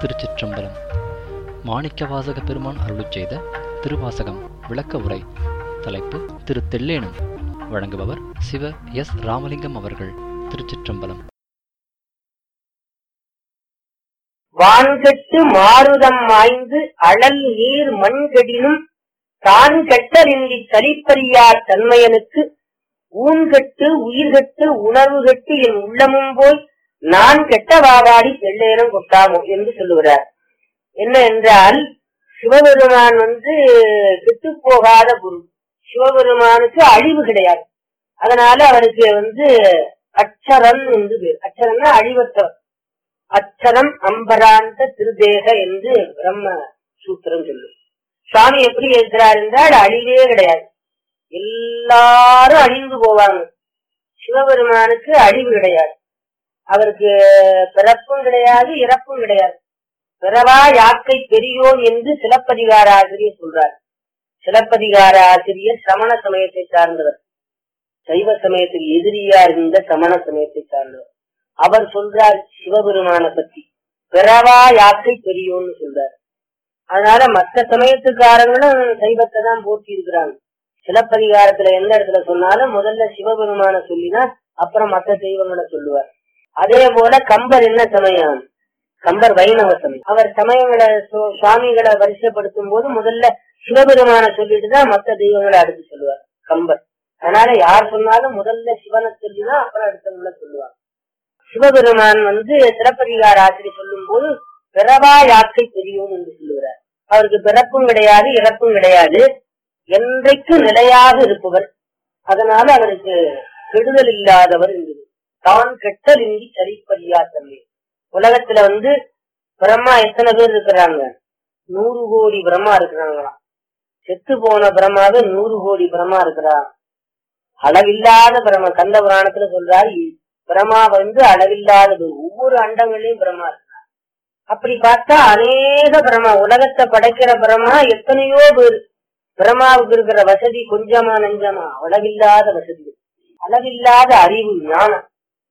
திருச்சிற்றம்பலம் மாணிக்கவாசக பெருமான் அருளிச் செய்த திருவாசகம் விளக்க உரை தலைப்பு திரு தெல்லேனும் வழங்குபவர் சிவ எஸ் ராமலிங்கம் அவர்கள் திருச்சிற்றம்பலம் வான்கட்டு மாருதம் மாய்ந்து அழல் நீர் மண் கெடினும் தான் கெட்டலின்றி கலிப்பறியார் தன்மையனுக்கு ஊன்கட்டு உயிர்கட்டு உணர்வு கட்டு என் உள்ளமும் போய் நான் கெட்ட வாவாடி வெள்ளேரம் கொட்டாமோ என்று சொல்லுகிறார் என்ன என்றால் சிவபெருமான் வந்து கெட்டு போகாத குரு சிவபெருமானுக்கு அழிவு கிடையாது அதனால அவருக்கு வந்து அச்சரன் என்று பேர் அச்சரன்னா அழிவற்றவர் அச்சரம் அம்பராந்த திருதேக என்று பிரம்ம சூத்திரம் சொல்லும் சுவாமி எப்படி இருக்கிறார் என்றால் அழிவே கிடையாது எல்லாரும் அழிந்து போவாங்க சிவபெருமானுக்கு அழிவு கிடையாது அவருக்கு பிறப்பும் கிடையாது இறப்பும் கிடையாது பிறவா யாக்கை பெரியோன் என்று சிலப்பதிகார ஆசிரியர் சொல்றார் சிலப்பதிகார ஆசிரியர் சமண சமயத்தை சார்ந்தவர் சைவ சமயத்துக்கு எதிரியா இருந்த சமண சமயத்தை சார்ந்தவர் அவர் சொல்றார் சிவபெருமான பத்தி பிறவா யாக்கை பெரியோன்னு சொல்றார் அதனால மற்ற சமயத்துக்காரங்களும் சைவத்தை தான் போட்டி இருக்கிறாங்க சிலப்பதிகாரத்துல எந்த இடத்துல சொன்னாலும் முதல்ல சிவபெருமான சொல்லினா அப்புறம் மற்ற தெய்வங்களை சொல்லுவார் அதே போல கம்பர் என்ன சமயம் கம்பர் வைணவ சமயம் அவர் சமயங்களை சு- சுவாமிகளை வரிசைப்படுத்தும் போது முதல்ல சிவபெருமான சொல்லிட்டு தான் மற்ற தெய்வங்களை அடுத்து சொல்லுவார் கம்பர் அதனால யார் சொன்னாலும் முதல்ல சிவனை சொல்லிதான் அப்புறம் அடுத்தவங்களை சொல்லுவாங்க சிவபெருமான் வந்து சிறப்பதிகார ஆசிரியர் சொல்லும் போது பிறவா யாக்கை பெரியோம் என்று சொல்லுகிறார் அவருக்கு பிறப்பும் கிடையாது இறப்பும் கிடையாது என்றைக்கு நிலையாக இருப்பவர் அதனால அவருக்கு கெடுதல் இல்லாதவர் என்பது தான் கெட்டல் இன்றி சரிப்பறியா தன்மை உலகத்துல வந்து பிரம்மா எத்தனை பேர் இருக்கிறாங்க நூறு கோடி பிரம்மா இருக்கிறாங்களாம் செத்து போன பிரம்மாவே நூறு கோடி பிரம்மா இருக்கிறார் அளவில்லாத பிரம்ம கந்த புராணத்துல சொல்றாரு பிரம்மா வந்து அளவில்லாதது ஒவ்வொரு அண்டங்களையும் பிரம்மா இருக்கிறார் அப்படி பார்த்தா அநேக பிரம்மா உலகத்தை படைக்கிற பிரம்மா எத்தனையோ பேர் பிரம்மாவுக்கு இருக்கிற வசதி கொஞ்சமா நஞ்சமா அளவில்லாத வசதி அளவில்லாத அறிவு ஞானம்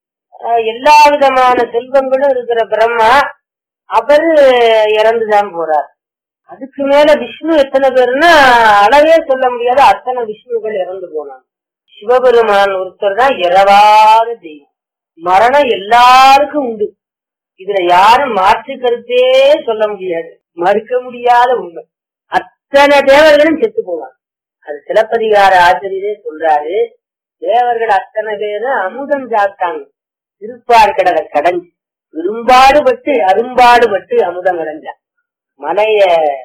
ஆஹ் எல்லா விதமான செல்வங்களும் இருக்கிற பிரம்மா அவரு இறந்துதான் போறார் அதுக்கு மேல விஷ்ணு எத்தனை பேருன்னா அளவே சொல்ல முடியாத அத்தனை விஷ்ணுகள் இறந்து போனாங்க சிவபெருமான் ஒருத்தர் தான் இரவாத தெய்வம் மரணம் எல்லாருக்கும் உண்டு இதுல யாரும் மாற்று கருத்தே சொல்ல முடியாது மறுக்க முடியாத உண்மை அத்தனை தேவர்களும் செத்து போவாங்க அது சிலப்பதிகார ஆசிரியரே சொல்றாரு தேவர்கள் அத்தனை பேரும் அமுதம் சாப்பிட்டாங்க திருப்பார் கடலை கடஞ்சு பெரும்பாடுபட்டு அரும்பாடுபட்டு அமுதம் கடைஞ்சான் மலைய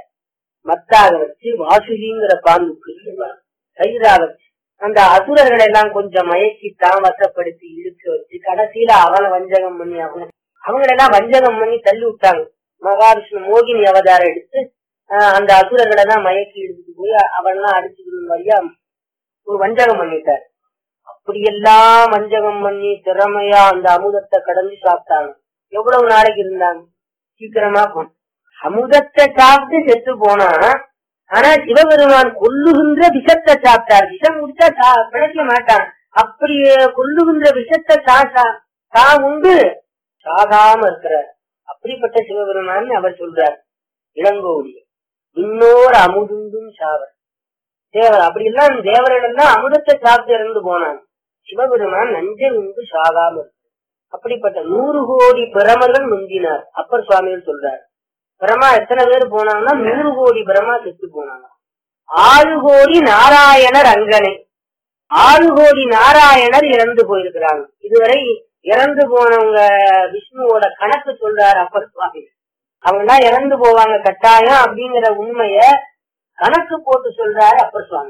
மத்தாக வச்சு வாசுகிங்கிற பாம்புக்கு கயிறா வச்சு அந்த அசுரர்கள் எல்லாம் கொஞ்சம் மயக்கி தான் வசப்படுத்தி இழுக்க வச்சு கடைசியில அவனை வஞ்சகம் பண்ணி அவனை அவங்களெல்லாம் வஞ்சகம் பண்ணி தள்ளி விட்டாங்க மகாவிஷ்ணு மோகினி அவதாரம் எடுத்து ஆஹ், அந்த அசுரர்களை தான் மயக்கி எடுத்துட்டு போய் அவன்லாம் அடிச்சுக்கணும் மாதிரியா ஒரு வஞ்சகம் பண்ணிட்டார் அப்படியெல்லாம் வஞ்சகம் பண்ணி திறமையா அந்த அமுதத்தை கடந்து சாப்பிட்டாங்க எவ்வளவு நாளைக்கு இருந்தாங்க சீக்கிரமா போன அமுதத்தை சாப்பிட்டு செத்து போனா ஆனா சிவபெருமான் கொல்லுகின்ற விஷத்தை சாப்பிட்டார் விஷம் குடிச்சா சா- பிழைக்க மாட்டான் அப்படி கொல்லுகின்ற விஷத்தை சா- சா- தான் உண்டு சாகாம இருக்கிறார் அப்படிப்பட்ட சிவபெருமான் அவர் சொல்றார் இளங்கோடி இன்னோர் அமுதுண்டும் சாவர் தேவர் அப்படி எல்லாம் தேவர்கள் எல்லாம் அமுதத்தை சாப்பிட்டு இறந்து போனாங்க சிவபெருமான் நஞ்சை உண்டு சாகாம இருக்கிறார். அப்படிப்பட்ட நூறு கோடி பிரமர்கள் முந்தினார் அப்பர் சுவாமிகள் சொல்றார் பிரமா எத்தனை பேர் போனாங்கன்னா நூறு கோடி பிரமா செத்து போனாங்க ஆறு கோடி நாராயணர் அங்கனை ஆறு கோடி நாராயணர் இறந்து போயிருக்கிறாங்க இதுவரை இறந்து போனவங்க விஷ்ணுவோட கணக்கு சொல்றாரு அப்பர் சுவாமி அவங்க எல்லாம் இறந்து போவாங்க கட்டாயம் அப்படிங்கிற உண்மைய கணக்கு போட்டு சொல்றாரு அப்பர் சுவாமி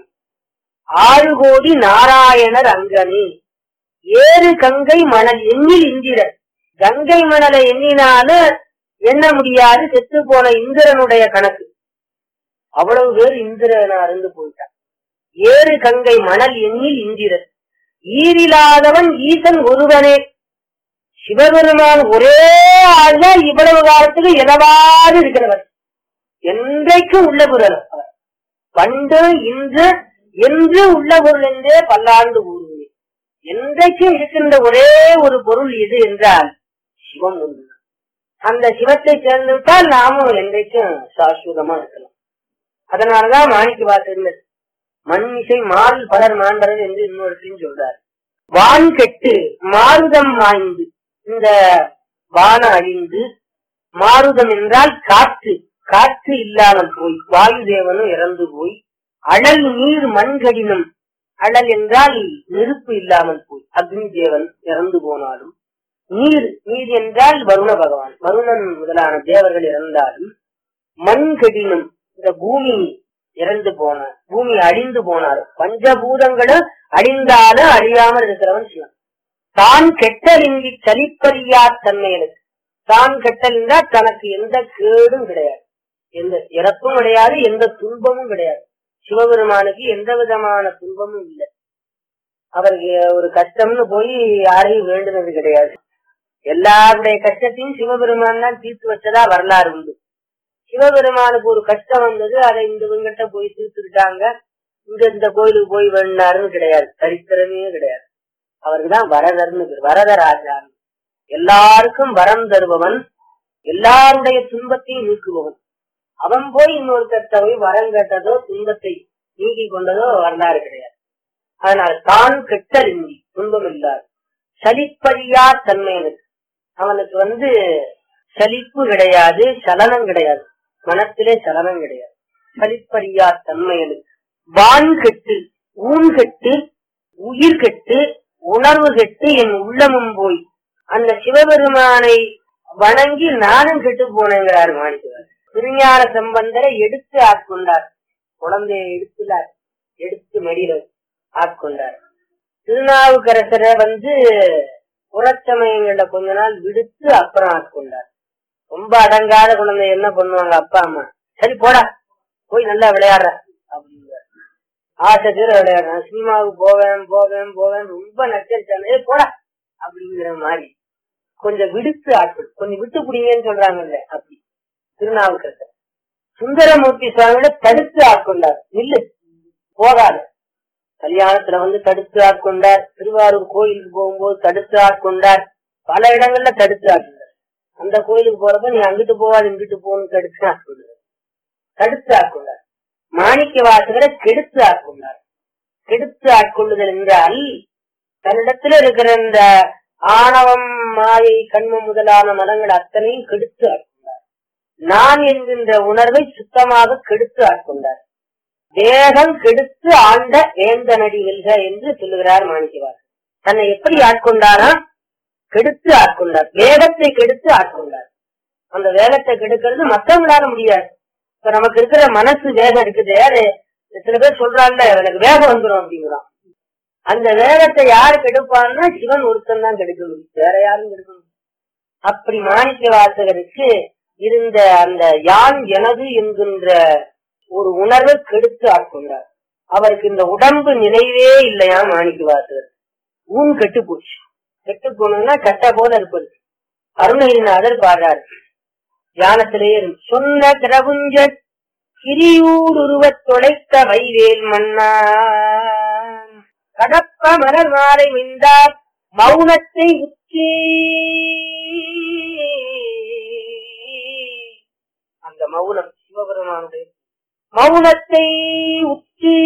ஆறு கோடி நாராயணர் அங்கனி ஏறு கங்கை மணல் எண்ணில் இந்திரன் கங்கை மணலை எண்ணினாலும் எண்ண முடியாது செத்து போன இந்திரனுடைய கணக்கு அவ்வளவு பேர் இந்திரன் அருந்து போயிட்டான் ஏறு கங்கை மணல் எண்ணில் இந்திரன் ஈரில்லாதவன் ஈசன் ஒருவனே சிவபெருமான் ஒரே ஆள்தான் இவ்வளவு காலத்துக்கு இரவாது இருக்கிறவர் என்றைக்கு உள்ள பொருள் அவர் பண்டு இன்று என்று உள்ள பொருள் என்றே பல்லாண்டு ஊருமே என்றைக்கும் இருக்கின்ற ஒரே ஒரு பொருள் எது என்றால் சிவம் ஒன்றுதான் அந்த சிவத்தை சேர்ந்து விட்டால் நாமும் என்றைக்கும் சாஸ்வதமா இருக்கலாம் அதனாலதான் மாணிக்க வாசகர் மண்மிசை மால் பலர் மாண்டறது என்று இன்னொருத்தையும் சொல்றார் வான் கெட்டு மாருதம் வாய்ந்து இந்த வானம் அழிந்து மாருதம் என்றால் காற்று காற்று இல்லாமல் போய் வாயு தேவனும் இறந்து போய் அழல் நீர் மண்கடினம் அழல் என்றால் நெருப்பு இல்லாமல் போய் அக்னி தேவன் இறந்து போனாலும் நீர் நீர் என்றால் வருண பகவான் வருணன் முதலான தேவர்கள் இறந்தாலும் மண் கடினம் இந்த பூமி இறந்து போன பூமி அழிந்து போனாலும் பஞ்சபூதங்களும் அழிந்தாலும் அழியாமல் இருக்கிறவன் சிவன் தான் கெட்டலிங்கி சலிப்பறியா தன்மையிலுக்கு தான் கெட்டலின்றா தனக்கு எந்த கேடும் கிடையாது எந்த இறப்பும் கிடையாது எந்த துன்பமும் கிடையாது சிவபெருமானுக்கு எந்த விதமான துன்பமும் இல்லை அவருக்கு ஒரு கஷ்டம்னு போய் யாரையும் வேண்டுனது கிடையாது எல்லாருடைய கஷ்டத்தையும் சிவபெருமான் தான் தீர்த்து வச்சதா வரலாறு உண்டு சிவபெருமானுக்கு ஒரு கஷ்டம் வந்தது அதை இந்த இவங்கிட்ட போய் தீர்த்துக்கிட்டாங்க இங்க இந்த கோயிலுக்கு போய் வேண்டாருன்னு கிடையாது சரித்திரமே கிடையாது அவருக்கு தான் வரதர்னு பேர். வரதராஜா எல்லாருக்கும் வரம் தருபவன் எல்லாருடைய துன்பத்தையும் நீக்குபவன் அவன் போய் இன்னொருத்தட்ட போய் வரம் கேட்டதோ துன்பத்தை நீக்கி கொண்டதோ வரலாறு கிடையாது அதனால தான் கெட்டல் இந்தி துன்பம் இல்லாது சலிப்பறியா தன்மையனுக்கு அவனுக்கு வந்து சலிப்பு கிடையாது சலனம் கிடையாது மனத்திலே சலனம் கிடையாது சலிப்பறியா தன்மையனுக்கு வான் கெட்டு ஊன் கெட்டு உயிர் கெட்டு உணர்வு கெட்டு என் உள்ளமும் போய் அந்த சிவபெருமானை வணங்கி நானும் கெட்டு போனேங்கிறார் மாணிக்கிறார் திருஞான சம்பந்தரை எடுத்து ஆட்கொண்டார் குழந்தையை எடுத்துல எடுத்து மடியில ஆட்கொண்டார் திருநாவுக்கரசரை வந்து புறச்சமயங்கள்ல கொஞ்ச நாள் விடுத்து அப்புறம் ஆட்கொண்டார் ரொம்ப அடங்காத குழந்தை என்ன பண்ணுவாங்க அப்பா அம்மா சரி போடா போய் நல்லா விளையாடுற அப்படிங்கிறார் ஆசை தீர விளையாடுறேன் சினிமாவுக்கு போவேன் போவேன் போவேன் ரொம்ப நச்சரிச்சானே "ஏய், போடா அப்படிங்கிற மாதிரி கொஞ்சம் விடுத்து ஆட்கள் கொஞ்சம் விட்டு புடிங்கன்னு சொல்றாங்கல்ல அப்படி திருநாவுக்கரசர் சுந்தரமூர்த்தி சுவாமியோட தடுத்து ஆட்கொண்டார் நில்லு போகாத கல்யாணத்துல வந்து தடுத்து ஆட்கொண்டார் திருவாரூர் கோயிலுக்கு போகும்போது தடுத்து ஆட்கொண்டார் பல இடங்கள்ல தடுத்து ஆட்கொண்டார் அந்த கோயிலுக்கு போறப்ப நீ அங்கிட்டு போவாது இங்கிட்டு போன்னு தடுத்து ஆட்கொண்டார் தடுத்து ஆட்கொண்டார் மாணிக்க வாசகரை கெடுத்து ஆட்கொண்டார் கெடுத்து ஆட்கொள்ளுதல் என்றால் தன்னிடத்துல இருக்கிற இந்த ஆணவம் மாயை கண்மம் முதலான மதங்கள் அத்தனையும் கெடுத்து ஆட்கொண்டார் நான் என்கின்ற உணர்வை சுத்தமாக கெடுத்து ஆட்கொண்டார் வேகம் கெடுத்து ஆண்ட வேந்தனடி வெல்க என்று சொல்லுகிறார் மாணிக்கவார் தன்னை எப்படி ஆட்கொண்டாரா கெடுத்து ஆட்கொண்டார் வேகத்தை கெடுத்து ஆட்கொண்டார் அந்த வேகத்தை கெடுக்கிறது மத்தவங்களால முடியாது இப்ப நமக்கு இருக்கிற மனசு வேகம் இருக்குது அது சில பேர் சொல்றாங்கல்ல எனக்கு வேகம் வந்துடும் அப்படிங்கிறான் அந்த வேகத்தை யாரு கெடுப்பான்னா சிவன் ஒருத்தன் தான் கெடுக்க முடியும் வேற யாரும் கெடுக்க முடியும் அப்படி மாணிக்க வாசகருக்கு இருந்த அந்த யான் எனது என்கின்ற ஒரு உணர்வை கெடுத்து ஆட்கொண்டார் அவருக்கு இந்த உடம்பு நிலைவே இல்லையா மாணிக்க வாசகர் ஊன் கெட்டு போச்சு கெட்டு போனதுன்னா கட்ட போல இருப்பது அருணகிரிநாதர் பாடுறாரு தியானத்திலேயே இருந்து சொன்ன கிரகுஞ்ச கிரியூர் உருவத் தொலைத்த வைவேல் மன்னா கடப்ப மலர் மாலை விந்தார் மௌனத்தை உச்சி அந்த மௌனம் சிவபெருமானுடைய மௌனத்தை உச்சி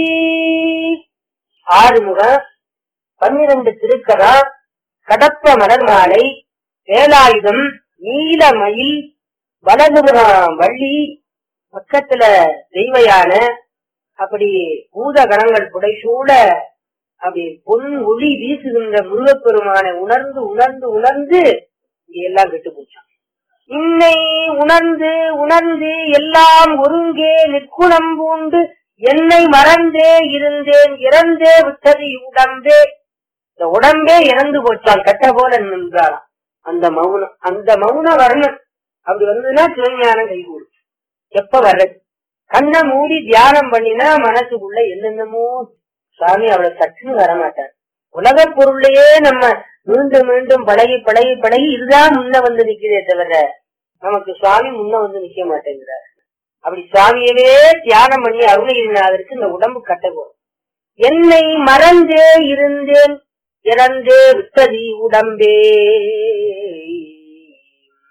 ஆறுமுக பன்னிரண்டு திருக்கரா கடப்ப மலர் மாலை வேலாயுதம் நீலமயில் வலதுபுறம் வள்ளி பக்கத்துல தெய்வயான அப்படி பூத கணங்கள் புடைசூழ அப்படி பொன் ஒளி வீசுகின்ற முருகப்பெருமானை உணர்ந்து உணர்ந்து உணர்ந்து இங்க எல்லாம் கெட்டு போச்சான் இன்னை உணர்ந்து உணர்ந்து எல்லாம் ஒருங்கே நிற்குணம் பூண்டு என்னை மறந்தே இருந்தேன் இறந்தே விட்டது உடம்பே இந்த உடம்பே இறந்து போச்சான் கட்ட போல நின்றாராம் அந்த மௌனம் அந்த மௌனம் வரணும் அப்படி வந்ததுன்னா சிவஞானம் கைகூடும் எப்ப வர்றது கண்ணை மூடி தியானம் பண்ணினா மனசுக்குள்ள என்னென்னமோ சுவாமி அவளை சட்டுன்னு வரமாட்டார் உலக பொருளையே நம்ம மீண்டும் மீண்டும் பழகி பழகி பழகி இதுதான் முன்ன வந்து நிக்கிறதே தவிர நமக்கு சுவாமி முன்ன வந்து நிக்க மாட்டேங்கிறார் அப்படி சுவாமியவே தியானம் பண்ணி அருணகிரிநாதருக்கு இந்த உடம்பு கட்ட போகும் என்னை மறந்தே இருந்தேன் இறந்தே விட்டதி உடம்பே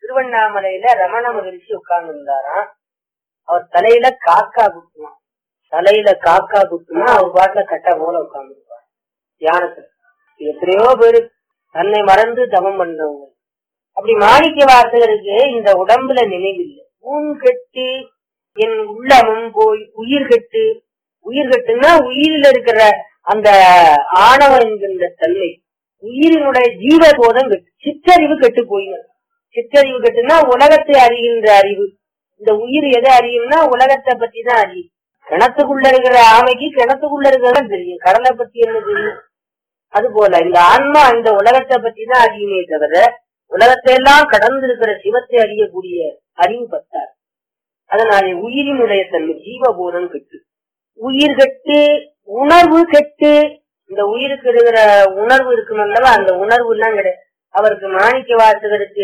திருவண்ணாமலையில ரமண மகரிஷி உட்கார்ந்து இருந்தாராம் அவர் தலையில காக்கா குத்துவான் தலையில காக்கா குத்துனா அவர் பாட்டுல கட்ட போல உட்கார்ந்துருப்பார் தியானத்துல எத்தனையோ பேரு தன்னை மறந்து தவம் பண்றவங்க அப்படி மாணிக்க வாசகருக்கு இந்த உடம்புல நினைவில்லை ஊன் கெட்டு என் உள்ளமும் போய் உயிர் கெட்டு உயிர் கெட்டுன்னா உயிரில் இருக்கிற அந்த ஆணவம் என்கின்ற தன்மை உயிரினுடைய ஜீவபோதம் கெட்டு சிற்றறிவு கெட்டு போயிடும் சிற்றறிவு கெட்டுனா உலகத்தை அறிகின்ற அறிவு இந்த உயிர் எதை அறியும்னா உலகத்தை பத்தி தான் அறியும் கிணத்துக்குள்ள இருக்கிற ஆமைக்கு கிணத்துக்குள்ள இருக்கிறதான் தெரியும் கடலை பத்தி என்ன தெரியும் அது போல இந்த ஆன்மா இந்த உலகத்தை பத்தி தான் அறியுமே தவிர உலகத்தை எல்லாம் கடந்து இருக்கிற சிவத்தை அறியக்கூடிய அறிவு பத்தார் அதனாலே உயிரினுடைய தன்மை ஜீவபோதம் கெட்டு உயிர் கெட்டு உணர்வு கெட்டு இந்த உயிருக்கு இருக்கிற உணர்வு இருக்கும் அல்லவா அந்த உணர்வு எல்லாம் கிடையாது அவருக்கு மாணிக்க வாசகருக்கு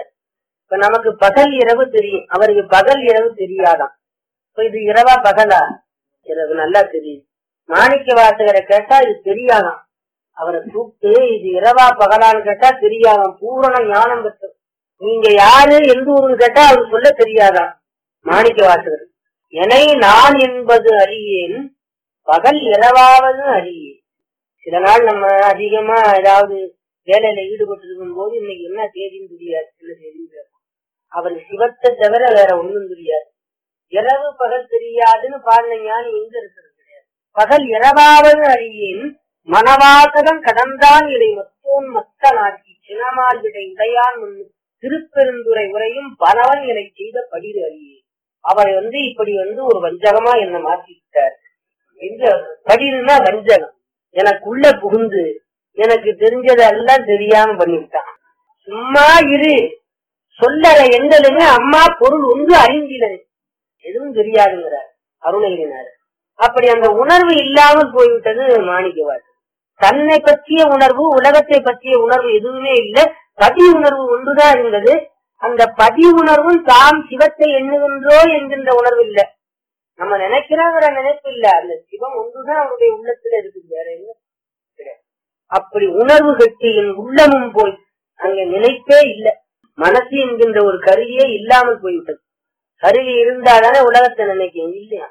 இப்ப நமக்கு பகல் இரவு தெரியும் அவருக்கு பகல் இரவு தெரியாதாம் இப்ப இது இரவா பகலா இரவு நல்லா தெரியும் மாணிக்க வாசகரை கேட்டா இது தெரியாதாம் அவரை கூப்பிட்டு இது இரவா பகலான்னு கேட்டா தெரியாதாம் பூரண ஞானம் பெற்று நீங்க யாரு எந்த ஊருன்னு கேட்டா அவர் சொல்ல தெரியாதாம் மாணிக்க வாசகர் எனை நான் என்பது அறியேன் பகல் இரவாவது அறியேன் சில நாள் நம்ம அதிகமா ஏதாவது வேலையில ஈடுபட்டு இருக்கும் போது இன்னைக்கு என்ன தேதின்னு தெரியாது என்ன தேதின்னு தெரியாது அவருக்கு சிவத்தை தவிர வேற ஒண்ணும் தெரியாது இரவு பகல் தெரியாதுன்னு பாடின ஞானி எங்க இருக்கிறது கிடையாது பகல் இரவாவது அறியேன் மனவாசகம் கடந்தான் இதை மத்தோன் மத்த நாட்டி சினமால் விடை உடையான் முன்னு திருப்பெருந்துரை உரையும் பலவன் இதை செய்த படிது அறியே அவர் வந்து இப்படி வந்து ஒரு வஞ்சகமா என்ன மாத்திட்டார் எங்க படிதுன்னா வஞ்சகம் எனக்குள்ள புகுந்து எனக்கு தெரிஞ்சதெல்லாம் தெரியாம பண்ணிவிட்டான் சும்மா இரு சொல்லற எங்களுங்க அம்மா பொருள் ஒன்று அறிந்தினது எதுவும் தெரியாதுங்கிறார் அருணகிரினார் அப்படி அந்த உணர்வு இல்லாமல் போய்விட்டது மாணிக்கவாசன் தன்னை பற்றிய உணர்வு உலகத்தை பற்றிய உணர்வு எதுவுமே இல்லை பதி உணர்வு ஒன்றுதான் இருந்தது அந்த பதி உணர்வும் தாம் சிவத்தை எண்ணுகின்றோ என்கின்ற உணர்வு இல்ல நம்ம நினைக்கிறோங்கிற நினைப்பு இல்ல அந்த சிவம் ஒன்றுதான் அவருடைய உள்ளத்துல இருக்குது வேற என்ன கிடையாது. அப்படி உணர்வு கட்டி என் உள்ளமும் போய் அங்க நினைப்பே இல்ல மனசு என்கின்ற ஒரு கருவியே இல்லாமல் போய்விட்டது கருவி இருந்தாதானே உலகத்தை நினைக்கும் இல்லையா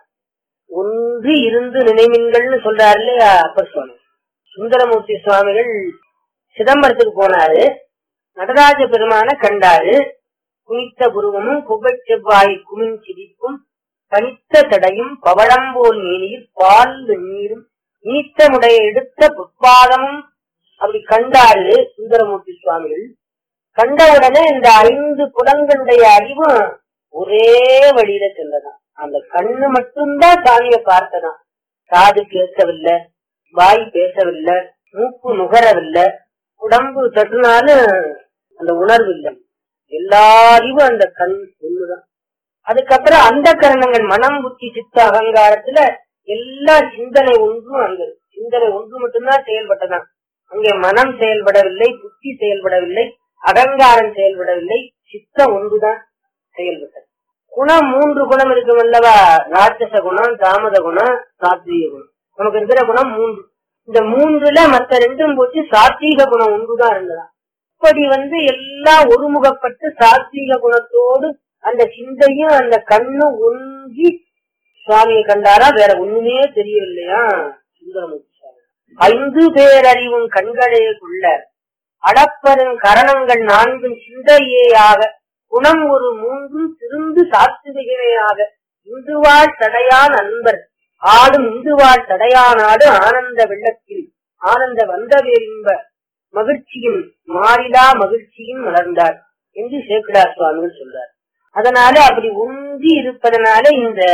ஒன்று இருந்து நினைவின்கள்னு சொல்றாரு இல்லையா அப்பர் சுவாமி சுந்தரமூர்த்தி சுவாமிகள் சிதம்பரத்துக்கு போனாரு நடராஜ பெருமான கண்டாரு குனித்த புருவமும் புகழ் செவ்வாய் குமின் சிரிப்பும் பனித்த தடையும் பவழம்போல் மேனியில் பால் வெந்நீரும் நீத்தமுடைய எடுத்த புட்பாதமும் அப்படி கண்டாரு சுந்தரமூர்த்தி சுவாமிகள் கண்ட உடனே இந்த ஐந்து புலங்களுடைய அறிவும் ஒரே வழியில சென்றதாம் அந்த கண்ணு மட்டும்தான் சாமியை பார்த்ததாம் காது கேட்கவில்லை வாய் பேசவில்லை மூக்கு நுகரவில்லை உடம்பு தட்டுனாலும் அந்த உணர்வு இல்லை எல்லா அறிவும் அந்த கண் ஒண்ணுதான் அதுக்கப்புறம் அந்த கரணங்கள் மனம் புத்தி சித்த அகங்காரத்துல எல்லா சிந்தனை ஒன்றும் அங்க சிந்தனை ஒன்று மட்டும்தான் செயல்பட்டதான் அங்கே மனம் செயல்படவில்லை புத்தி செயல்படவில்லை அகங்காரம் செயல்படவில்லை சித்தம் ஒன்றுதான் செயல்பட்டது குணம் மூன்று குணம் இருக்கும் அல்லவா ராட்சச குணம் தாமத குணம் சாத்வீக குணம் நமக்கு இருக்கிற குணம் மூன்று இந்த மூன்றுல மத்த ரெண்டும் போச்சு சாத்வீக குணம் ஒன்றுதான் இருந்ததா இப்படி வந்து எல்லாம் ஒருமுகப்பட்டு சாத்வீக குணத்தோடு அந்த சிந்தையும் அந்த கண்ணும் ஒன்றி சுவாமியை கண்டாரா வேற ஒண்ணுமே தெரியவில்லையா சுந்தரமூர்த்தி சுவாமி ஐந்து பேரறிவும் கண்களே கொள்ள அளப்பெரும் கரணங்கள் நான்கும் சிந்தையேயாக குணம் ஒரு மூன்றும் திருந்து சாத்துவிகையாக இந்துவாழ் தடையான் அன்பர் ஆடும் இந்துவாழ் தடையானாடு ஆனந்த வெள்ளத்தில் ஆனந்த வந்தவேரின்ப மகிழ்ச்சியும் மாறிலா மகிழ்ச்சியும் மலர்ந்தார் என்று சேக்கிடார் சுவாமிகள் சொல்றார் அதனால அப்படி உந்தி இருப்பதனால இந்த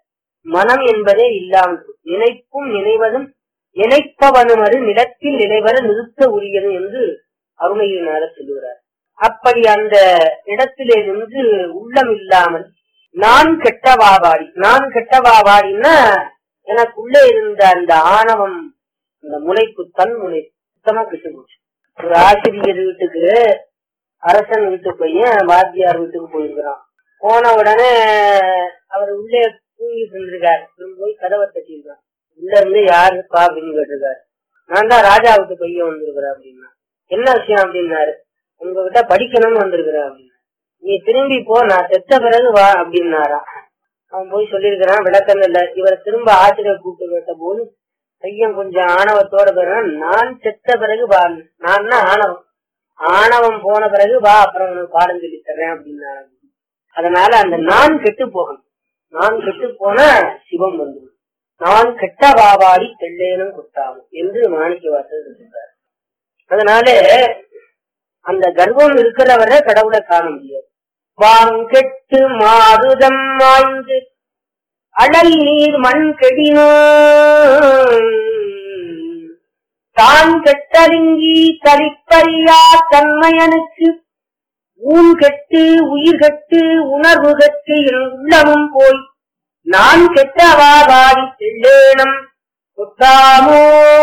மனம் என்பதே இல்லாமல் போச்சு. நினைப்பும் நினைவதும் நினைப்பவனுமறு நிலத்தில் நினைவர நிறுத்த உரியது என்று அருணையினார் சொல்லுகிறார் அப்படி அந்த இடத்திலே நின்று உள்ளம் இல்லாமல் நான் கெட்டவாவாடி நான் கெட்டவாவாடின்னா எனக்குள்ளே இருந்த அந்த ஆணவம் அந்த முளைப்பு தன் முளைப்பு சுத்தமா கெட்டு போச்சு ஒரு ஆசிரியர் வீட்டுக்கு அரசன் வீட்டு பையன் வாத்தியார் வீட்டுக்கு போயிருக்கிறான் போன உடனே அவர் உள்ளே தூங்கிட்டு இருந்திருக்காரு இவன் போய் கதவை தட்டியிருக்கான் உள்ள இருந்து யாருப்பா அப்படின்னு கேட்டிருக்காரு நான் தான் ராஜா வீட்டு பையன் வந்திருக்கிறேன் அப்படின்னா என்ன விஷயம் அப்படின்னாரு உங்ககிட்ட படிக்கணும்னு வந்திருக்கிறேன் அப்படின்னா நீ திரும்பி போ நான் செத்த பிறகு வா அப்படின்னாராம் அவன் போய் சொல்லியிருக்கிறான் விளக்கம் இல்ல இவர் திரும்ப ஆசிரியர் கூப்பிட்டு கேட்ட போது பையன் கொஞ்சம் ஆணவத்தோட போறான் நான் செத்த பிறகு வா நான் ஆணவம் ஆணவம் போன பிறகு வா அப்புறம் உனக்கு பாடம் சொல்லி தர்றேன் அப்படின்னாரு அதனால அந்த நான் கெட்டு போகணும் நான் கெட்டு போனா சிவம் வந்துடும் நான் கெட்ட வாவாடி தெள்ளேனும் குத்தாகும் என்று மாணிக்க வாசல் சொல்றார் அதனால அந்த கர்வம் இருக்கிறவரை கடவுளை காண முடியாது வாங்கெட்டு மாறுதம் மாய்ந்து அடல் நீர் மண் கெடினோ தான் கெட்டறிங்கி கலிப்பறியா தன்மையனுக்கு ஊன் கெட்டு உயிர் கெட்டு உணர்வு கெட்டு என் உள்ளமும் போய் நான் கெட்டவா வாடி செல்லேனம் கொட்டாமோ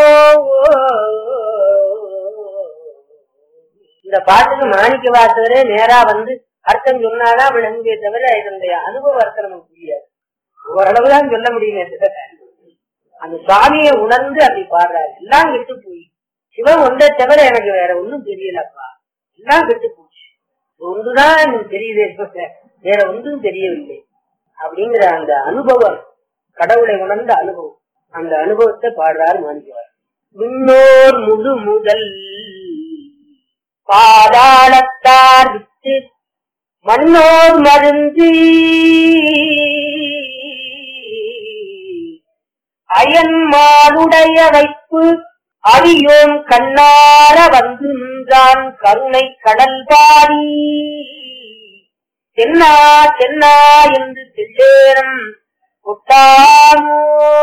இந்த பாட்டுக்கு மாணிக்க வாசகரே நேரா வந்து அர்த்தம் சொன்னாதான் விளங்குவே தவிர இதனுடைய அனுபவ அர்த்தம் நமக்கு புரியாது ஓரளவுதான் சொல்ல முடியும் அந்த சுவாமியை உணர்ந்து அப்படி பாடுறாரு எல்லாம் கெட்டு போய் சிவன் ஒன்றை தவிர எனக்கு வேற ஒண்ணும் தெரியலப்பா எல்லாம் கெட்டு போச்சு ஒன்றுதான் எனக்கு தெரியுதே தவிர வேற ஒன்றும் தெரியவில்லை அப்படிங்கிற அந்த அனுபவம் கடவுளை உணர்ந்த அனுபவம் அந்த அனுபவத்தை பாடுறாரு மாணிக்கவார் முன்னோர் முழு முதல் பாதாளத்தார் விட்டு மன்னோர் மருந்து அயன்மாளுடைய வைப்பு அறியோம் கண்ணார வந்து நின்றான் கருணை கடல் பாடி தென்னா தென்னா என்று தெல்லேரம் கொட்டாமோ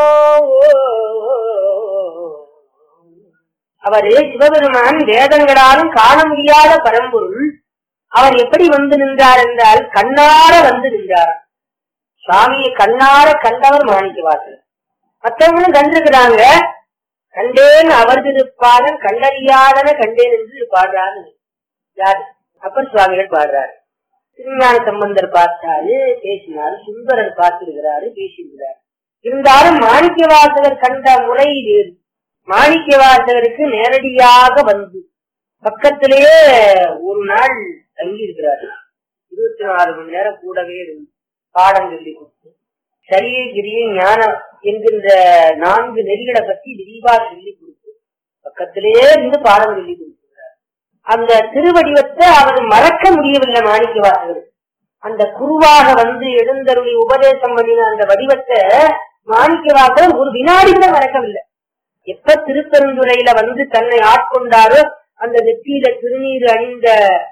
அவரே சிவபெருமான் வேதங்களாலும் காண முடியாத பரம்பொருள் அவர் எப்படி வந்து நின்றார் என்றால் கண்ணார வந்து நின்றார் சுவாமியை கண்ணார கண்டவர் மாணிக்கவாசல் மற்றவங்களும் கண்டிருக்கிறாங்க கண்டேன் அவர் திருப்பாதன் கண்டறியாதன கண்டேன் என்று பாடுறாரு யாரு அப்பர் சுவாமிகள் பாடுறாரு திருஞான சம்பந்தர் பார்த்தாரு பேசினாரு சுந்தரர் பார்த்திருக்கிறாரு பேசியிருக்கிறார் இருந்தாலும் மாணிக்க வாசகர் கண்ட முறை வேறு மாணிக்க வாசகருக்கு நேரடியாக வந்து பக்கத்திலேயே ஒரு நாள் தங்கி இருக்கிறாரு இருபத்தி நாலு மணி நேரம் கூடவே இருந்து பாடம் சொல்லி கொடுத்து சரியை கிரியை ஞானம் என்கின்ற நான்கு நெறிகளை பற்றி விரிவா சொல்லி கொடுத்து பக்கத்திலேயே இருந்து பாடம் சொல்லி கொடுத்திருக்கிறார் அந்த திருவடிவத்தை அவர் மறக்க முடியவில்லை மாணிக்க வாசகர் அந்த குருவாக வந்து எழுந்தருளி உபதேசம் பண்ணின அந்த வடிவத்தை மாணிக்க வாசகர் ஒரு வினாடி கூட மறக்கவில்லை எப்ப திருப்பெருந்துறையில வந்து தன்னை ஆட்கொண்டாரோ அந்த நெற்றியில திருநீர் அணிந்த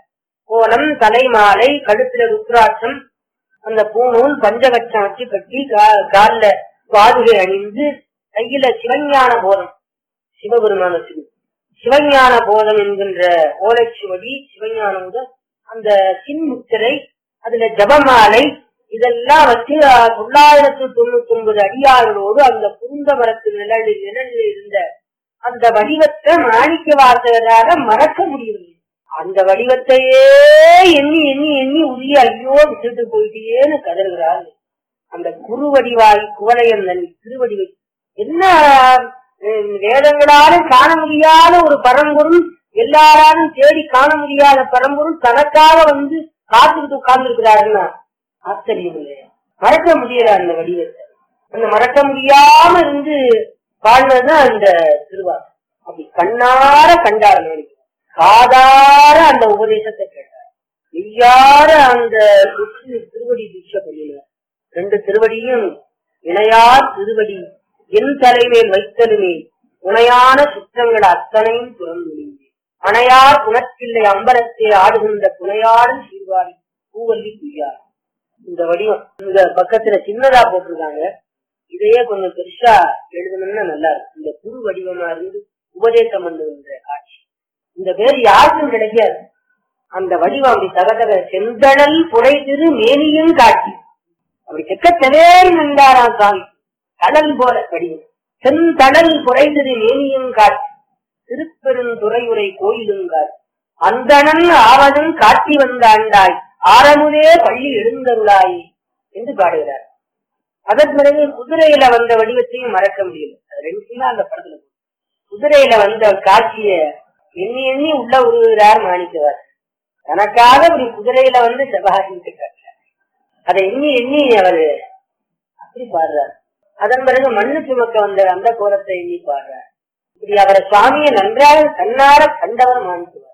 கோலம் தலைமாலை கழுத்துல ருத்ராட்சம் அந்த பூணூல் பஞ்சகட்சம் வச்சு கட்டி கா- கால்ல பாதுகை அணிந்து கையில சிவஞான போதம் சிவபெருமான சிவ சிவஞான போதம் என்கின்ற ஓலைச்சுவடி சிவஞான முதல் அந்த சின்முத்திரை அதுல ஜபமாலை இதெல்லாம் வச்சு அஹ், தொள்ளாயிரத்து தொண்ணூத்தி ஒன்பது அடியார்களோடு அந்த குருந்த மரத்து நிழலில் நிழலில் இருந்த அந்த வடிவத்தை மாணிக்க வாசகராக மறக்க முடியவில்லை அந்த வடிவத்தையே எண்ணி எண்ணி எண்ணி உரிய ஐயோ விட்டுட்டு போயிட்டேன்னு கதறுகிறார் அந்த குருவடிவாய் குவளையன் நன்றி திருவடிவை என்ன அஹ், வேதங்களாலும் காண முடியாத ஒரு பரம்பொருள் எல்லாராலும் தேடி காண முடியாத பரம்பொருள் தனக்காக வந்து காத்துக்கிட்டு உட்கார்ந்து இருக்கிறாருன்னா ஆச்சரியம் இல்லையா மறக்க முடியல அந்த வடிவத்தை அந்த மறக்க முடியாம இருந்து வாழ்ந்ததுதான் அந்த திருவாசகம் அப்படி கண்ணார கண்டார் நோடி காதார அந்த உபதேசத்தை கேட்டார் மெய்யார அந்த சுற்று திருவடி தீட்சை பண்ணினார் ரெண்டு திருவடியும் இணையார் திருவடி என் தலைமேல் வைத்தலுமே உணையான சுற்றங்கள் அத்தனையும் துறந்து அணையார் குணத்தில்லை அம்பலத்தை ஆடுகின்ற புனையாடும் சீர்வாரி பூவல்லி குய்யார் இந்த வடிவம் இந்த பக்கத்துல சின்னதா போட்டிருக்காங்க இதையே கொஞ்சம் பெருசா எழுதணும்னா நல்லா இருக்கும் இந்த புது வடிவமா இருந்து உபதேசம் பண்ணுகின்ற காட்சி இந்த பேர் யாருக்கும் கிடைக்காது அந்த வடிவம் அப்படி தகதக செந்தழல் புடைதிரு மேனியும் காட்சி அப்படி செக்கத்தவே நின்றாராம் சாமி கடல் போல வடிவம் செந்தழல் புடைதிரு மேனியும் காட்சி திருப்பெருந்துறையுரை கோயிலும் காட்சி அந்தணன் ஆவதும் காட்டி வந்தாண்டாய் ஆரமுதே பள்ளி எழுந்தருளாய் என்று பாடுகிறார் அதன் பிறகு குதிரையில வந்த வடிவத்தையும் மறக்க முடியல அது ரெண்டு தான் அந்த படத்துல இருக்கு. குதிரையில வந்த காட்சிய எண்ணி எண்ணி உள்ள உருகிறார் மாணிக்கவர் தனக்காக இப்படி குதிரையில வந்து செவ்வாய்க்கு அதை எண்ணி எண்ணி அவரு அப்படி பாடுறார் அதன் பிறகு மண்ணு சுமக்க வந்த அந்த கோலத்தை எண்ணி பாடுறார் இப்படி அவரை சுவாமியை நன்றாக கண்ணார கண்டவர் மாணிக்குவார்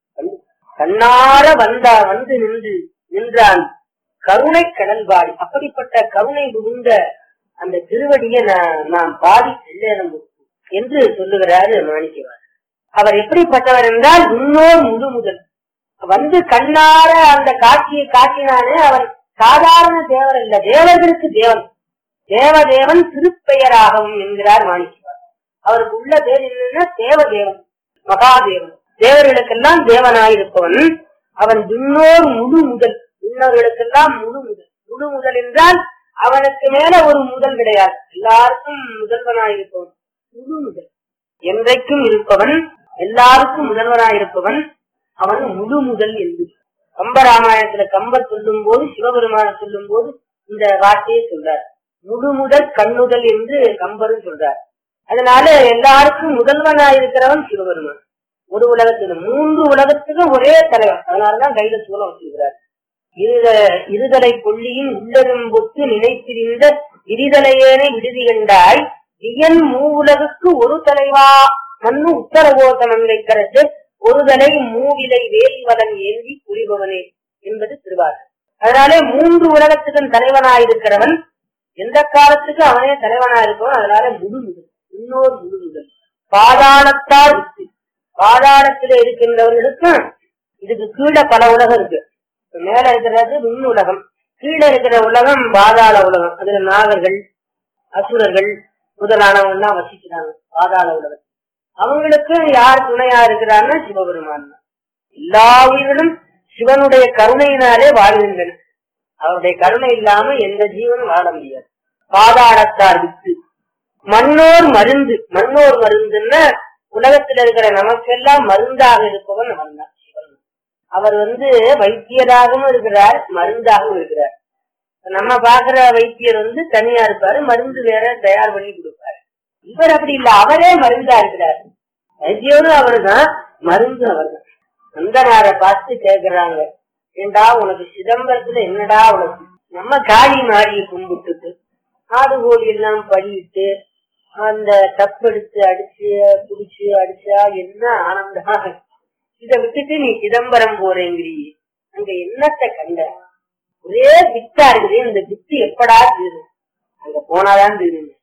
கண்ணார வந்தா வந்து நின்று நின்றான் கருணை கடல்பாடி அப்படிப்பட்ட கருணை மிகுந்த அந்த திருவடியை நான் நான் பாடி செல்லேனும் என்று சொல்லுகிறாரு மாணிக்கவார் அவர் எப்படிப்பட்டவர் என்றால் முன்னோர் முழு முதல் வந்து கண்ணார அந்த காட்சியை காட்டினானே அவர் சாதாரண தேவர் அல்ல தேவர்களுக்கு தேவன் தேவதேவன் திருப்பெயராகவும் என்கிறார் மாணிக்கவார் அவருக்கு உள்ள பேர் என்னன்னா தேவதேவன் மகாதேவன் தேவர்களுக்கெல்லாம் தேவனாயிருப்பவன் அவன் விண்ணோர் முழு முதல் விண்ணவர்களுக்கெல்லாம் முழு முதல் முழு முதல் என்றால் அவனுக்கு மேல ஒரு முதல் கிடையாது எல்லாருக்கும் முதல்வனாயிருப்பவன் முழு முதல் என்றைக்கும் இருப்பவன் எல்லாருக்கும் முதல்வனாயிருப்பவன் அவன் முழு முதல் என்று கம்பராமாயணத்துல கம்பர் சொல்லும் போது சிவபெருமான சொல்லும் போது இந்த வார்த்தையை சொல்றார் முழு முதல் கண்ணுதல் என்று கம்பரும் சொல்றார் அதனால எல்லாருக்கும் முதல்வனாயிருக்கிறவன் சிவபெருமான் ஒரு உலகத்துல மூன்று உலகத்துக்கும் ஒரே தலைவர் அதனாலதான் கையில சூழம் வச்சிருக்கிறார் இருத இருதலை கொல்லியின் உள்ளதும் பொத்து நினைத்திருந்த விரிதலையேனை விடுதி கண்டாய் இயன் மூவுலகுக்கு ஒரு தலைவா மண்ணு உத்தரவோசனம் வைக்கிறது ஒரு தலை மூவிலை வேல்வதன் ஏந்தி புரிபவனே என்பது திருவாரூர் அதனாலே மூன்று உலகத்துக்கும் தலைவனாயிருக்கிறவன் எந்த காலத்துக்கு அவனே தலைவனாயிருப்பவன் அதனால முழு முதல் இன்னொரு முழு முதல் பாதாளத்தால் வித்து பாதாளத்துல இருக்கின்றவர்களுக்கும் இதுக்கு கீழே பல உலகம் இருக்கு மேல இருக்கிறது விண் உலகம் கீழே இருக்கிற உலகம் பாதாள உலகம் அதுல நாகர்கள் அசுரர்கள் முதலானவங்க எல்லாம் வசிக்கிறாங்க பாதாள உலகம் அவங்களுக்கு யார் துணையா இருக்கிறார்னா சிவபெருமான் தான். எல்லா உயிர்களும் சிவனுடைய கருணையினாலே வாழ்கின்றன அவருடைய கருணை இல்லாம எந்த ஜீவனும் வாழ முடியாது பாதாளத்தார் வித்து மண்ணோர் மருந்து மண்ணோர் மருந்துன்னா உலகத்தில் இருக்கிற நமக்கெல்லாம் மருந்தாக இருப்பவன் அவன் தான் சிவன் அவர் வந்து வைத்தியராகவும் இருக்கிறார் மருந்தாகவும் இருக்கிறார் நம்ம பாக்குற வைத்தியர் வந்து தனியா இருப்பாரு மருந்து வேற தயார் பண்ணி கொடுப்பாரு இவர் அப்படி இல்ல அவரே மருந்தா இருக்கிறார் வைத்தியரும் அவர்தான் மருந்து அவர்தான் நந்தனாரை பார்த்து கேக்குறாங்க ஏண்டா உனக்கு சிதம்பரத்துல என்னடா உனக்கு நம்ம காளி மாடியை கும்பிட்டுட்டு ஆடு கோழி எல்லாம் பண்ணிட்டு அந்த தப்பெடுத்து அடிச்சு குடிச்சு அடிச்சா என்ன ஆனந்தம் இத விட்டுட்டு நீ சிதம்பரம் போறேங்கிறீ அங்க என்னத்த கண்ட ஒரே பித்தா இருக்குது இந்த பித்து எப்படா தீரும் அங்க போனாதான் தீரும்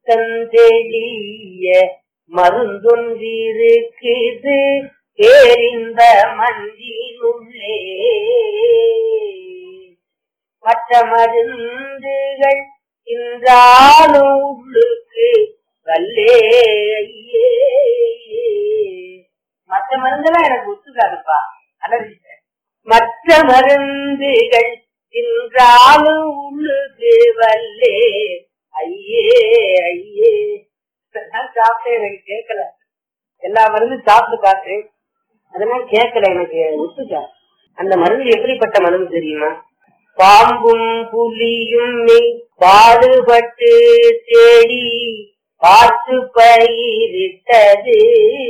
தந்தெளிய மருந்தொன்றிருக்குது பேரிந்த மஞ்சினுள்ளே மற்ற மருந்துகள் இன்றாலும் உள்ளுக்கு வல்லே ஐயே. மற்ற மருந்தெல்லாம் எனக்கு ஒத்துக்காதுப்பா அலர்ஜி மற்ற மருந்துகள் இன்றாலும் உள்ளுக்கு வல்லே ஐயே ஐயே இதெல்லாம் சாப்பிட்டேன் எனக்கு கேட்கல எல்லா மருந்து சாப்பிட்டு பார்த்தேன் அதெல்லாம் கேட்கல எனக்கு ஒத்துக்கா அந்த மருந்து எப்படிப்பட்ட மருந்து தெரியுமா பாம்பும் புலியும் மெய் பாடுபட்டு தேடி பார்த்து பயிரிட்டது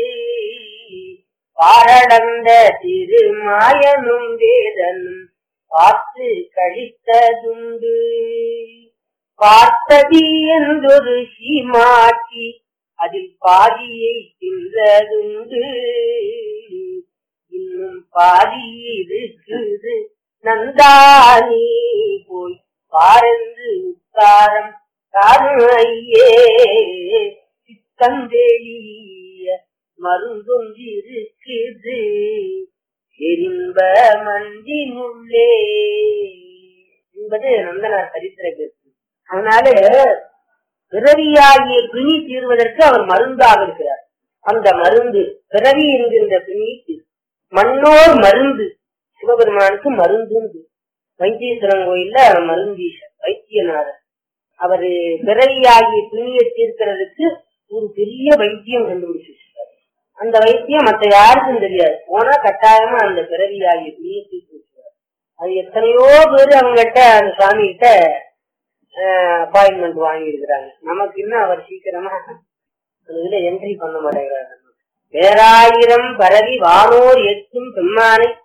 பாரடந்த திருமாயனும் வேதனும் பார்த்து கழித்ததுண்டு பார்த்ததி என்றொரு சீமாட்டி அதில் பாதியை தின்றதுண்டு இன்னும் பாதி இருக்குது நந்தானி போய் பாரந்து உத்தாரம் தாருமையே சித்தந்தெளிய மருந்தொன்றிருக்குது எரிம்ப மந்தினுள்ளே என்பது நந்தனார் சரித்திர பேச்சு அதனால பிறவியாகிய பிணி தீர்வதற்கு அவர் மருந்தாக இருக்கிறார் அந்த மருந்து பிறவி என்கின்ற பிணி தீர் மண்ணோர் மருந்து சிவபெருமானுக்கு மருந்து வைத்தீஸ்வரன் கோயில்ல மருந்தீசர் வைத்தியநாதர் அவரு பிறவியாகிய பிணியை தீர்க்கிறதுக்கு ஒரு பெரிய வைத்தியம் கண்டுபிடிச்சு வச்சிருக்காரு. அந்த வைத்தியம் மத்த யாருக்கும் தெரியாது போனா கட்டாயமா அந்த பிறவியாகிய பிணியை தீர்த்து வச்சிருக்காரு. அது எத்தனையோ பேர் அவங்ககிட்ட அந்த சாமி கிட்ட அப்பாயின்மெண்ட் வாங்கி இருக்கிறாங்க நமக்கு இன்னும் அவர் சீக்கிரமா அந்த இதுல என்ட்ரி பண்ண மாட்டேங்கிறாரு பேராயிரம் பரவி வானோர் எத்தும் பெம்மானை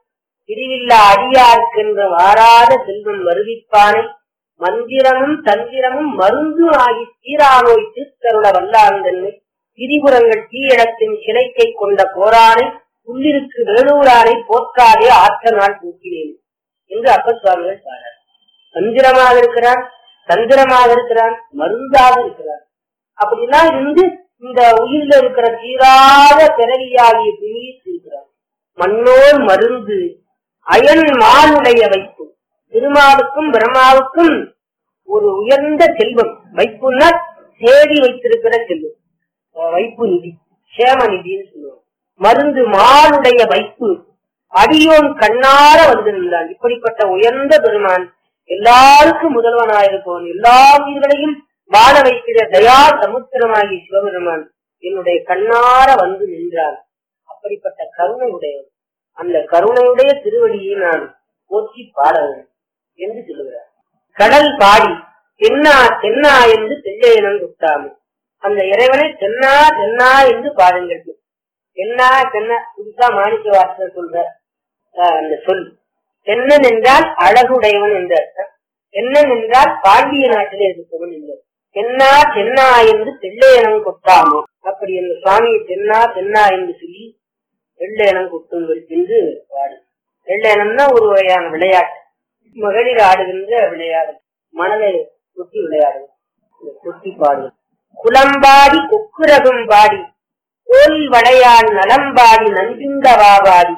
பிரிவில்லா அடியார்க்கென்று வாராத செல்வம் வருவிப்பானை மந்திரமும் தந்திரமும் மருந்து ஆகி தீராநோய் தீர்த்தருள வல்லாந்தன்மை திரிபுரங்கள் தீயிடத்தின் சிலைக்கை கொண்ட போரானை உள்ளிருக்கு வேலூரானை போற்றாதே ஆற்ற நாள் தூக்கினேன் என்று அப்ப சுவாமிகள் பாடார் தந்திரமாக இருக்கிறான் தந்திரமாக இருக்கிறான் மருந்தாக இருக்கிறான் அப்படிலாம் இருந்து இந்த உயிரில் இருக்கிற தீராத பிறவியாகிய பிணியை தீர்க்கிறான் மண்ணோர் மருந்து அயன் மானுடைய வைப்பு திருமாவுக்கும் பிரம்மாவுக்கும் ஒரு உயர்ந்த செல்வம் வைப்புன்னா தேடி வைத்திருக்கிற செல்வம் அஹ் வைப்பு நிதி சேம நிதின்னு சொல்லுவோம் மருந்து மானுடைய வைப்பு அடியோன் கண்ணார வந்து நின்றான் இப்படிப்பட்ட உயர்ந்த பெருமான் எல்லாருக்கும் முதல்வனாயிருப்பவன் எல்லா உயிர்களையும் வாழ வைக்கிற தயா சமுத்திரமாகிய சிவபெருமான் என்னுடைய கண்ணார வந்து நின்றான் அப்படிப்பட்ட கருணை உடையவன் அந்த கருணையுடைய திருவடியை நான் போற்றி பாட வேண்டும் என்று சொல்லுகிறார் கடல் பாடி தென்னா தென்னா என்று தெல்லையனம் குட்டாமு அந்த இறைவனை தென்னா தென்னா என்று பாடுங்கள் தென்னா தென்னா புதுசா மாணிக்க வாசகர் சொல்ற ஆஹ், அந்த சொல் தென்னன் என்றால் அழகுடையவன் என்ற அர்த்தம் தென்னன் என்றால் பாண்டிய நாட்டிலே இருப்பவன் என்று தென்னா தென்னா என்று தெல்லையனம் கொட்டாமோ அப்படி அந்த சுவாமியை தென்னா தென்னா என்று சொல்லி வெள்ளையனம் கொட்டுங்கள் என்று பாடு வெள்ளையனம்னா ஒரு வகையான விளையாட்டு மகளிர் ஆடுகின்ற விளையாடு மனதை கொட்டி விளையாடு கொட்டி பாடு குளம்பாடி கொக்குரகும் பாடி கோல் வளையான் நலம்பாடி நஞ்சுண்ட வாபாடி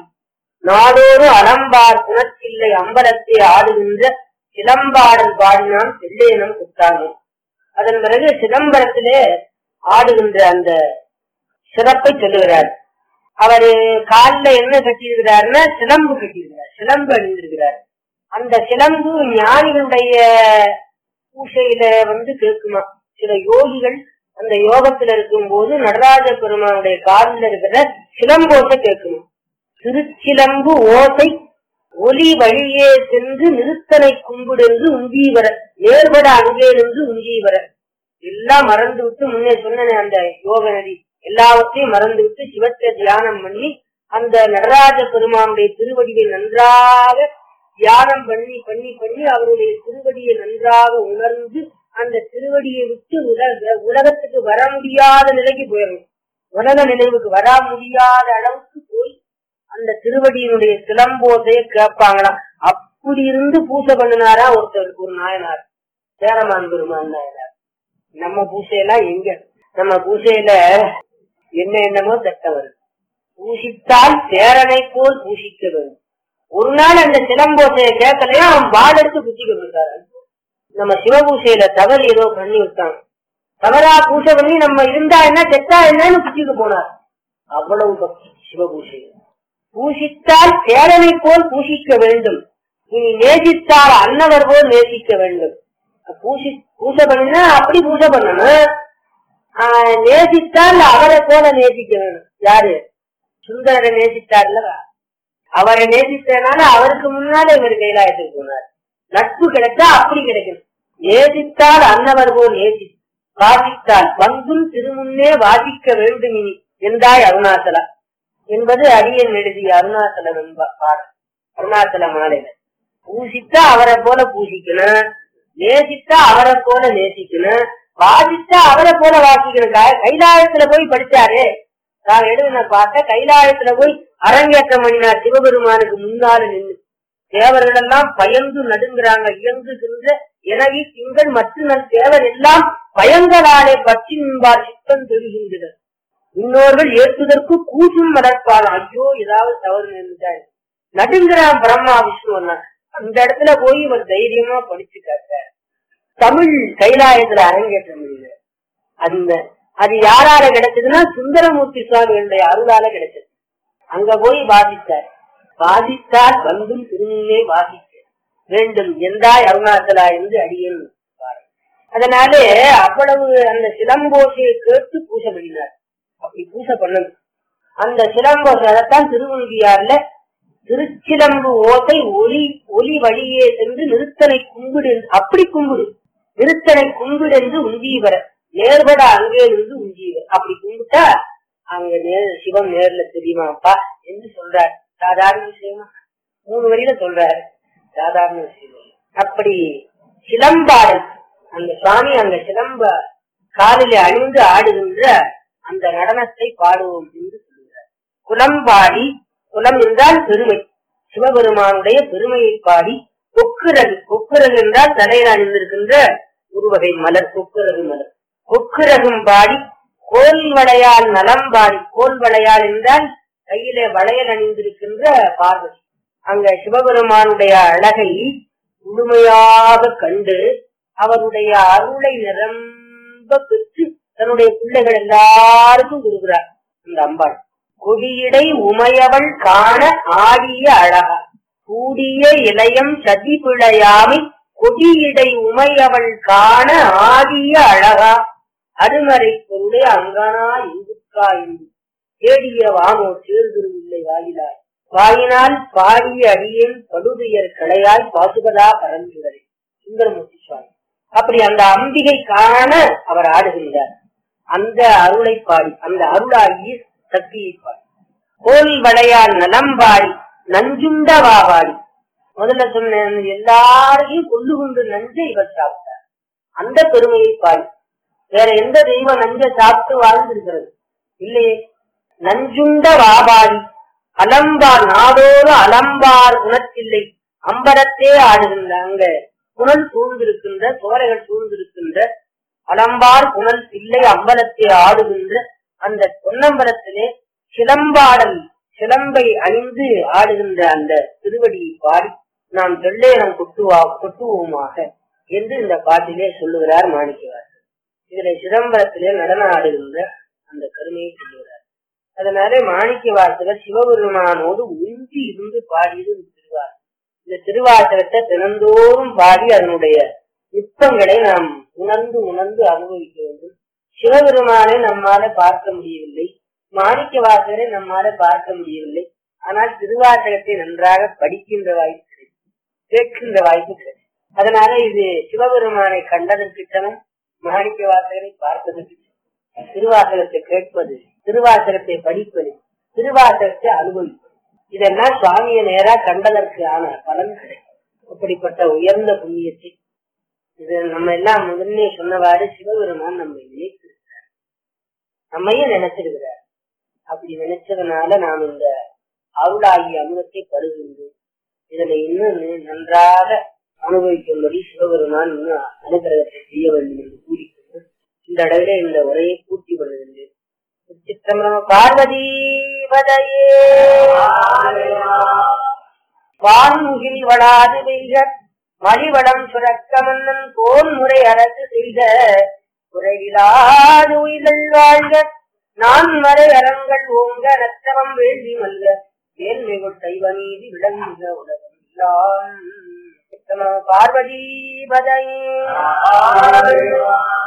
நாடோறு அலம்பார் குணத்தில்லை அம்பலத்தை ஆடுகின்ற சிலம்பாடல் பாடினான் செல்லேனம் குத்தானே அதன் பிறகு சிதம்பரத்திலே ஆடுகின்ற அந்த சிறப்பை சொல்லுகிறார் அவரு கால்ல என்ன கட்டியிருக்கிறாருன்னா சிலம்பு கட்டியிருக்கிறார் சிலம்பு அணிந்திருக்கிறார் அந்த சிலம்பு ஞானிகளுடைய பூசையில வந்து கேட்குமா சில யோகிகள் அந்த யோகத்துல இருக்கும்போது நடராஜ பெருமானுடைய காலில் இருக்கிற சிலம்போசை கேட்குமா திருச்சிலம்பு ஓசை ஒலி வழியே சென்று நிறுத்தனை கும்பிடென்று உஞ்சீவர நேர்பட அங்கே நின்று உஞ்சீவர எல்லாம் மறந்து விட்டு முன்னே சொன்ன அந்த யோக நதி எல்லாவற்றையும் மறந்து விட்டு சிவத்தை தியானம் பண்ணி அந்த நடராஜ பெருமானுடைய திருவடியை நன்றாக தியானம் பண்ணி பண்ணி பண்ணி அவருடைய திருவடியை நன்றாக உணர்ந்து அந்த திருவடியை விட்டு உலக உலகத்துக்கு வர முடியாத நிலைக்கு போயிடணும் உலக நினைவுக்கு வர முடியாத அளவுக்கு போய் அந்த திருவடியினுடைய சிலம்போசைய கேட்பாங்களாம் அப்படி இருந்து பூஜை பண்ணினாரா ஒருத்தருக்கு ஒரு நாயனார் சேரமான் பெருமான் நாயனார் நம்ம பூசையெல்லாம் எங்க நம்ம பூசையில என்ன என்னமோ தட்ட வருது பூசித்தால் சேரனை போல் பூசிக்க வேண்டும் ஒரு நாள் அந்த சிலம்போசைய கேட்கலையா அவன் பால் எடுத்து குத்திக்க விட்டாரு நம்ம சிவபூசையில தவறு ஏதோ பண்ணி விட்டாங்க தவறா பூஜை பண்ணி நம்ம இருந்தா என்ன செத்தா என்னன்னு குத்திக்க போனார் அவ்வளவு பக்தி சிவபூசையில் பூசித்தால் சேரனை போல் பூசிக்க வேண்டும் இனி நேசித்தால் அன்னவர் போல் நேசிக்க வேண்டும் பூசி பூஜை பண்ணினா அப்படி பூஜை பண்ணணும் ஆஹ் நேசித்தால் அவரை போல நேசிக்க வேணும் யாரு சுந்தரரை நேசித்தார்லவா அவரை நேசித்தனால அவருக்கு முன்னால இவர் கைலாயத்துக்கு போனார் நட்பு கிடைச்சா அப்படி கிடைக்கும் நேசித்தால் அன்னவர் போல் நேசி வாசித்தால் வந்தும் திருமுன்னே வாசிக்க வேண்டும் இனி என்றாய் அருணாச்சலா என்பது அடியன் எழுதிய அருணாச்சலம் என்ப பாடல் அருணாச்சல மாலையில பூசித்தா அவரை போல பூசிக்கணும் நேசித்தா அவரை போல நேசிக்கணும் வாசித்தா அவரை போல வாசிக்கணும் க- கைலாயத்துல போய் படிச்சாரு நான் எழுதின பார்த்த கைலாயத்துல போய் அரங்கேற்றம் பண்ணினார் சிவபெருமானுக்கு முன்னால நின்று தேவர்கள் எல்லாம் பயந்து நடுங்குறாங்க இயங்குகின்ற எனவே திங்கள் மற்றும் நல் தேவர் எல்லாம் பயங்களாலே பற்றி நின்பார் சித்தம் தெரிகின்றனர் இன்னொருவர் ஏற்றுதற்கு கூசும் மலர்ப்பாள் ஐயோ ஏதாவது தவறு நேர்ந்துட்டாரு நடுங்கிறான் பிரம்மா விஷ்ணு அந்த இடத்துல போய் இவர் தைரியமா படிச்சு காட்டார் தமிழ் கைலாயத்துல அரங்கேற்றம் முடியல அந்த அது யாரால கிடைச்சதுன்னா சுந்தரமூர்த்தி சுவாமிகளுடைய அருளால கிடைச்சது அங்க போய் வாசித்தார் வாசித்தார் வந்தும் திருமுன்னே வாசிக்க வேண்டும் எந்தாய் அருணாச்சலா என்று அடியேன் பாரு. அதனாலே அவ்வளவு அந்த சிலம்போசையை கேட்டு பூஜை பண்ணினார் அப்படி பூஜை பண்ணணும் அந்த சிலம்போசை அதைத்தான் திருவங்கியார்ல திருச்சிலம்பு ஓசை ஒலி ஒலி வழியே சென்று நிறுத்தனை கும்பிடு என்று- அப்படி கும்பிடு நிறுத்தனை கும்பிடு என்று உஞ்சீவர நேர்பட அங்கே இருந்து உஞ்சீவர் அப்படி கும்பிட்டா அங்க நேர் சிவம் நேர்ல தெரியுமாப்பா என்று சொல்றார் சாதாரண விஷயமா மூணு வரியில சொல்றாரு சாதாரண விஷயம் இல்ல. அப்படி சிலம்பாடல் அந்த சுவாமி அந்த சிலம்ப காலிலே அணிந்து ஆடுகின்ற அந்த நடனத்தை பாடுவோம் என்று சொல்லுகிறார் குலம்பாடி குலம் என்றால் பெருமை சிவபெருமானுடைய பெருமையை பாடி கொக்குரகு கொக்குரகு என்றால் தலையில் அணிந்திருக்கின்ற ஒரு வகை மலர் கொக்குரகு மலர் கொக்குரகும் பாடி கோல் வளையால் நலம் பாடி கோல் வளையால் என்றால் கையிலே வளையல் அணிந்திருக்கின்ற பார்வதி அங்க சிவபெருமானுடைய அழகை முழுமையாக கண்டு அவருடைய அருளை நிரம்ப பெற்று தன்னுடைய பிள்ளைகள் எல்லாருக்கும் கொடுக்கிறார் இந்த அம்பாள் கொடியடை உமையவள் காண ஆடிய அழகா கூடிய இளையம் சதி பிழையாமை கொடியடை உமையவள் காண ஆடிய அழகா அருமறை பொருளை அங்கனா இந்துக்கா என்று தேடிய வானோ சேர்திருவில்லை வாயிலாய் வாயினால் பாடிய அடியேன் படுதுயர் களையாய் பாசுபதா பரந்துவரை சுந்தரமூர்த்தி சுவாமி அப்படி அந்த அம்பிகை காண அவர் ஆடுகின்றார் அந்த அருளை பாடி அந்த அருளாகி சக்தியை பாடி கோல் வளையால் நலம் பாடி நஞ்சுண்ட வாவாடி முதல்ல சொன்ன எல்லாரையும் கொண்டு கொண்டு நஞ்சை இவர் சாப்பிட்டார் அந்த பெருமையை பாடி வேற எந்த தெய்வம் நஞ்ச சாப்பிட்டு வாழ்ந்திருக்கிறது இல்லையே நஞ்சுண்ட வாபாடி அலம்பார் நாடோடு அலம்பார் குணத்தில்லை அம்பரத்தே ஆடுகின்ற அங்க புனல் சூழ்ந்திருக்கின்ற சுவரைகள் சூழ்ந்திருக்கின்ற அலம்பார் புனல் பிள்ளை அம்பலத்தை ஆடுகின்ற அந்த பொன்னம்பலத்திலே சிலம்பாடல் சிலம்பை அணிந்து ஆடுகின்ற அந்த திருவடியை பாடி நாம் வெள்ளையனம் கொட்டுவா கொட்டுவோமாக என்று இந்த பாட்டிலே சொல்லுகிறார் மாணிக்கவாசர் இதுல சிதம்பரத்திலே நடன ஆடுகின்ற அந்த கருமையை சொல்லுகிறார் அதனாலே மாணிக்க வாசகர் சிவபெருமானோடு ஒன்றி இருந்து பாடியது இந்த திருவாசகம் இந்த திருவாசகத்தை தினந்தோறும் பாடி அதனுடைய நுட்பங்களை நாம் உணர்ந்து உணர்ந்து அனுபவிக்க வேண்டும் சிவபெருமானை நம்மால பார்க்க முடியவில்லை மாணிக்க வாசகரை நம்மால பார்க்க முடியவில்லை ஆனால் திருவாசகத்தை நன்றாக படிக்கின்ற வாய்ப்பு கிடைக்கும் கேட்கின்ற வாய்ப்பு கிடைக்கும் அதனால இது சிவபெருமானை கண்டதற்கு சமம் மாணிக்க வாசகரை பார்ப்பதற்கு சமம். திருவாசகத்தை கேட்பது திருவாசகத்தை படிப்பது திருவாசகத்தை அனுபவிப்பது இதெல்லாம் சுவாமியை நேரா கண்டதற்கு ஆன பலன் கிடைக்கும் அப்படிப்பட்ட உயர்ந்த புண்ணியத்தை இது நம்ம எல்லாம் முதல்ல சொன்னவாறு சிவபெருமான் நம்ம நினைத்திருக்கிறார் நம்மையும் நினைச்சிருக்கிறார் அப்படி நினைச்சதுனால நாம் இந்த அருளாகிய அமுதத்தை பருகின்றோம் இதுல இன்னும் நன்றாக அனுபவிக்கும்படி சிவபெருமான் இன்னும் அனுகிரகத்தை செய்ய வேண்டும் என்று கூறிக்கொண்டு இந்த அளவிலே இந்த உரையை பூர்த்தி பண்ணுகின்றேன் சித்திரம பார்வதி பதையே வான்முகில் வளாது வெய்க மலிவளம் சுரக்க மன்னன் போன் முறை அரசு செய்க குறையிலாது உயிர்கள் வாழ்க நான் மறை அறங்கள் ஓங்க ரத்தவம் வேண்டி மல்ல மேன்மிகு சைவ நீதி விளங்குக உலகம் எல்லாம் சித்தம பார்வதி பதையே